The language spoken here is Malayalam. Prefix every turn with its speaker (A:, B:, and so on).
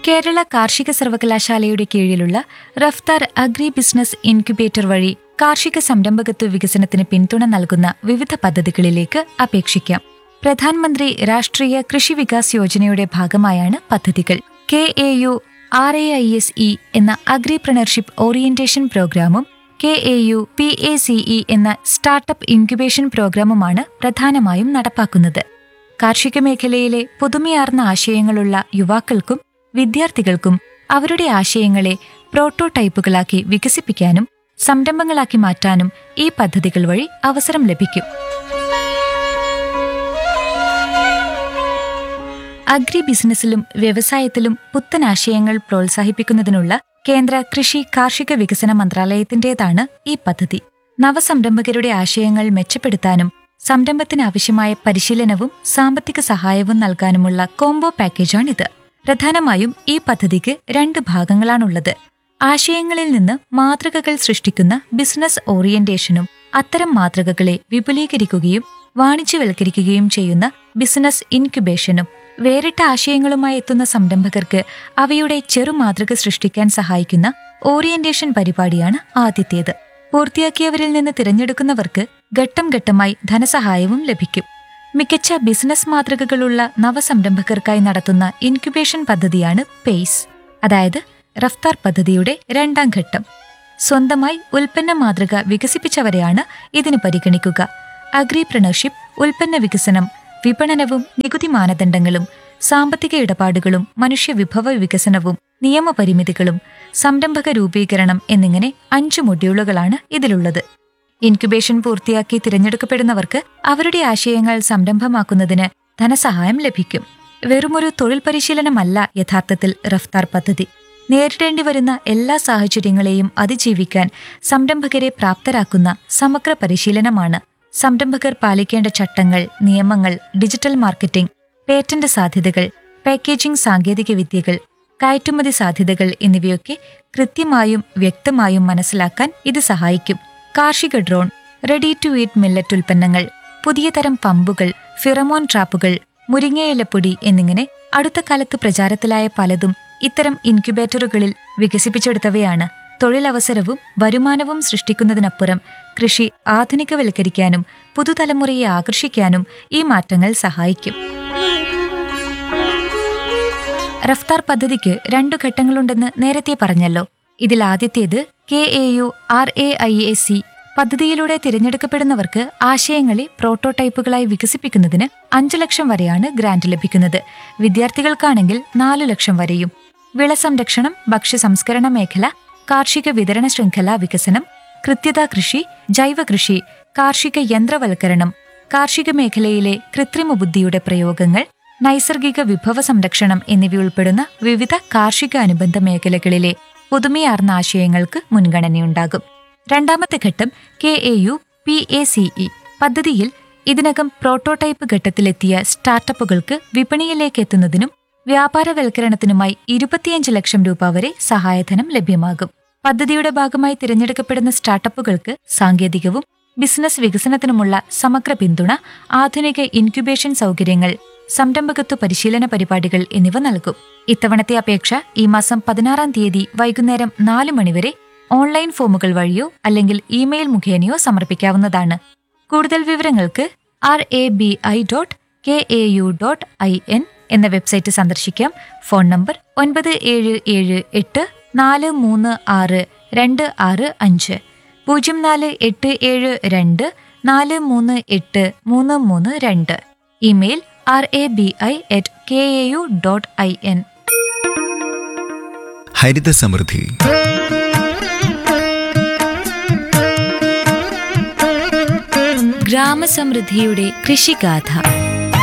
A: കേരള കാർഷിക സർവകലാശാലയുടെ കീഴിലുള്ള റഫ്താർ അഗ്രി ബിസിനസ് ഇൻക്യുബേറ്റർ വഴി കാർഷിക സംരംഭകത്വ വികസനത്തിന് പിന്തുണ നൽകുന്ന വിവിധ പദ്ധതികളിലേക്ക് അപേക്ഷിക്കാം പ്രധാനമന്ത്രി രാഷ്ട്രീയ കൃഷി വികാസ് യോജനയുടെ ഭാഗമായാണ് പദ്ധതികൾ K A U R A I S E എന്ന അഗ്രിപ്രണർഷിപ്പ് ഓറിയന്റേഷൻ പ്രോഗ്രാമും K A U P A C E എന്ന സ്റ്റാർട്ടപ്പ് ഇൻക്യുബേഷൻ പ്രോഗ്രാമുമാണ് പ്രധാനമായും നടപ്പാക്കുന്നത് കാർഷിക മേഖലയിലെ പുതുമയാർന്ന ആശയങ്ങളുള്ള യുവാക്കൾക്കും വിദ്യാർത്ഥികൾക്കും അവരുടെ ആശയങ്ങളെ പ്രോട്ടോടൈപ്പുകളാക്കി വികസിപ്പിക്കാനും സംരംഭങ്ങളാക്കി മാറ്റാനും ഈ പദ്ധതികൾ വഴി അവസരം ലഭിക്കും അഗ്രി ബിസിനസ്സിലും വ്യവസായത്തിലും പുത്തൻ ആശയങ്ങൾ പ്രോത്സാഹിപ്പിക്കുന്നതിനുള്ള കേന്ദ്ര കൃഷി കാർഷിക വികസന മന്ത്രാലയത്തിന്റേതാണ് ഈ പദ്ധതി നവസംരംഭകരുടെ ആശയങ്ങൾ മെച്ചപ്പെടുത്താനും സംരംഭത്തിന് ആവശ്യമായ പരിശീലനവും സാമ്പത്തിക സഹായവും നൽകാനുമുള്ള കോംബോ പാക്കേജാണിത് പ്രധാനമായും ഈ പദ്ധതിക്ക് രണ്ട് ഭാഗങ്ങളാണുള്ളത് ആശയങ്ങളിൽ നിന്ന് മാതൃകകൾ സൃഷ്ടിക്കുന്ന ബിസിനസ് ഓറിയന്റേഷനും അത്തരം മാതൃകകളെ വിപുലീകരിക്കുകയും വാണിജ്യവൽക്കരിക്കുകയും ചെയ്യുന്ന ബിസിനസ് ഇൻക്യുബേഷനും വേറിട്ട ആശയങ്ങളുമായി എത്തുന്ന സംരംഭകർക്ക് അവയുടെ ചെറുമാതൃക സൃഷ്ടിക്കാൻ സഹായിക്കുന്ന ഓറിയന്റേഷൻ പരിപാടിയാണ് ആദ്യത്തേത് പൂർത്തിയാക്കിയവരിൽ നിന്ന് തിരഞ്ഞെടുക്കുന്നവർക്ക് ഘട്ടം ഘട്ടമായി ധനസഹായവും ലഭിക്കും മികച്ച ബിസിനസ് മാതൃകകളുള്ള നവസംരംഭകർക്കായി നടത്തുന്ന ഇൻക്യുബേഷൻ പദ്ധതിയാണ് പേസ് അതായത് റഫ്താർ പദ്ധതിയുടെ രണ്ടാം ഘട്ടം സ്വന്തമായി ഉൽപ്പന്ന മാതൃക വികസിപ്പിച്ചവരെയാണ് ഇതിന് പരിഗണിക്കുക അഗ്രിപ്രണർഷിപ്പ് ഉൽപ്പന്ന വികസനം വിപണനവും നികുതി മാനദണ്ഡങ്ങളും സാമ്പത്തിക ഇടപാടുകളും മനുഷ്യവിഭവ വികസനവും നിയമപരിമിതികളും സംരംഭക രൂപീകരണം എന്നിങ്ങനെ അഞ്ച് മൊഡ്യൂളുകളാണ് ഇതിലുള്ളത് ഇൻക്യുബേഷൻ പൂർത്തിയാക്കി തിരഞ്ഞെടുക്കപ്പെടുന്നവർക്ക് അവരുടെ ആശയങ്ങൾ സംരംഭമാക്കുന്നതിന് ധനസഹായം ലഭിക്കും വെറുമൊരു തൊഴിൽ പരിശീലനമല്ല യഥാർത്ഥത്തിൽ റഫ്താർ പദ്ധതി നേരിടേണ്ടി വരുന്ന എല്ലാ സാഹചര്യങ്ങളെയും അതിജീവിക്കാൻ സംരംഭകരെ പ്രാപ്തരാക്കുന്ന സമഗ്ര പരിശീലനമാണ് സംരംഭകർ പാലിക്കേണ്ട ചട്ടങ്ങൾ നിയമങ്ങൾ ഡിജിറ്റൽ മാർക്കറ്റിംഗ് പേറ്റന്റ് സാധ്യതകൾ പാക്കേജിംഗ് സാങ്കേതിക വിദ്യകൾ കയറ്റുമതി സാധ്യതകൾ എന്നിവയൊക്കെ കൃത്യമായും വ്യക്തമായും മനസ്സിലാക്കാൻ ഇത് സഹായിക്കും കാർഷിക drone ready to eat millet ഉൽപ്പന്നങ്ങൾ പുതിയ തരം പമ്പുകൾ ഫിറമോൺ ട്രാപ്പുകൾ മുരിങ്ങയിലപ്പൊടി എന്നിങ്ങനെ അടുത്ത കാലത്ത് പ്രചാരത്തിലായ പലതും ഇത്തരം ഇൻക്യുബേറ്ററുകളിൽ വികസിപ്പിച്ചെടുത്തവയാണ് തൊഴിലവസരവും വരുമാനവും സൃഷ്ടിക്കുന്നതിനപ്പുറം കൃഷി ആധുനികവൽക്കരിക്കാനും പുതുതലമുറയെ ആകർഷിക്കാനും ഈ മാറ്റങ്ങൾ സഹായിക്കും റഫ്താർ പദ്ധതിക്ക് രണ്ടു ഘട്ടങ്ങളുണ്ടെന്ന് നേരത്തെ പറഞ്ഞല്ലോ ഇതിൽ ആദ്യത്തേത് K A U R A I A C പദ്ധതിയിലൂടെ തിരഞ്ഞെടുക്കപ്പെടുന്നവർക്ക് ആശയങ്ങളെ പ്രോട്ടോടൈപ്പുകളായി വികസിപ്പിക്കുന്നതിന് അഞ്ചു ലക്ഷം വരെയാണ് ഗ്രാന്റ് ലഭിക്കുന്നത് വിദ്യാർത്ഥികൾക്കാണെങ്കിൽ നാലു ലക്ഷം വരെയും വിള സംരക്ഷണം ഭക്ഷ്യ സംസ്കരണ മേഖല കാർഷിക വിതരണ ശൃംഖല വികസനം കൃത്യത കൃഷി ജൈവ കൃഷി കാർഷിക യന്ത്രവൽക്കരണം കാർഷിക മേഖലയിലെ കൃത്രിമ ബുദ്ധിയുടെ പ്രയോഗങ്ങൾ നൈസർഗിക വിഭവ സംരക്ഷണം എന്നിവയുൾപ്പെടുന്ന വിവിധ കാർഷിക അനുബന്ധ മേഖലകളിലെ പുതുമയാർന്ന ആശയങ്ങൾക്ക് മുൻഗണനയുണ്ടാകും രണ്ടാമത്തെ ഘട്ടം K A U P A C E പദ്ധതിയിൽ ഇതിനകം പ്രോട്ടോടൈപ്പ് ഘട്ടത്തിലെത്തിയ സ്റ്റാർട്ടപ്പുകൾക്ക് വിപണിയിലേക്ക് എത്തുന്നതിനും വ്യാപാരവൽക്കരണത്തിനുമായി ഇരുപത്തിയഞ്ച് ലക്ഷം രൂപ വരെ സഹായധനം ലഭ്യമാകും പദ്ധതിയുടെ ഭാഗമായി തിരഞ്ഞെടുക്കപ്പെടുന്ന സ്റ്റാർട്ടപ്പുകൾക്ക് സാങ്കേതികവും ബിസിനസ് വികസനത്തിനുമുള്ള സമഗ്ര പിന്തുണ ആധുനിക ഇൻക്യുബേഷൻ സൗകര്യങ്ങൾ സംരംഭകത്വ പരിശീലന പരിപാടികൾ എന്നിവ നൽകും ഇത്തവണത്തെ അപേക്ഷ ഈ മാസം പതിനാറാം തീയതി വൈകുന്നേരം നാല് മണിവരെ ഓൺലൈൻ ഫോമുകൾ വഴിയോ അല്ലെങ്കിൽ ഇമെയിൽ മുഖേനയോ സമർപ്പിക്കാവുന്നതാണ് കൂടുതൽ വിവരങ്ങൾക്ക് R A B I dot K A U dot I N എന്ന വെബ്സൈറ്റ് സന്ദർശിക്കാം ഫോൺ നമ്പർ ഒൻപത് ഏഴ് ഏഴ് എട്ട് നാല് മൂന്ന് ആറ് രണ്ട് ആറ് അഞ്ച് പൂജ്യം നാല് എട്ട് ഏഴ് രണ്ട് നാല് മൂന്ന് എട്ട് മൂന്ന് മൂന്ന് രണ്ട് email R A B I at K A U dot I N
B: ഹരിത സമൃദ്ധി
A: ഗ്രാമസമൃദ്ധിയുടെ കൃഷിഗാഥ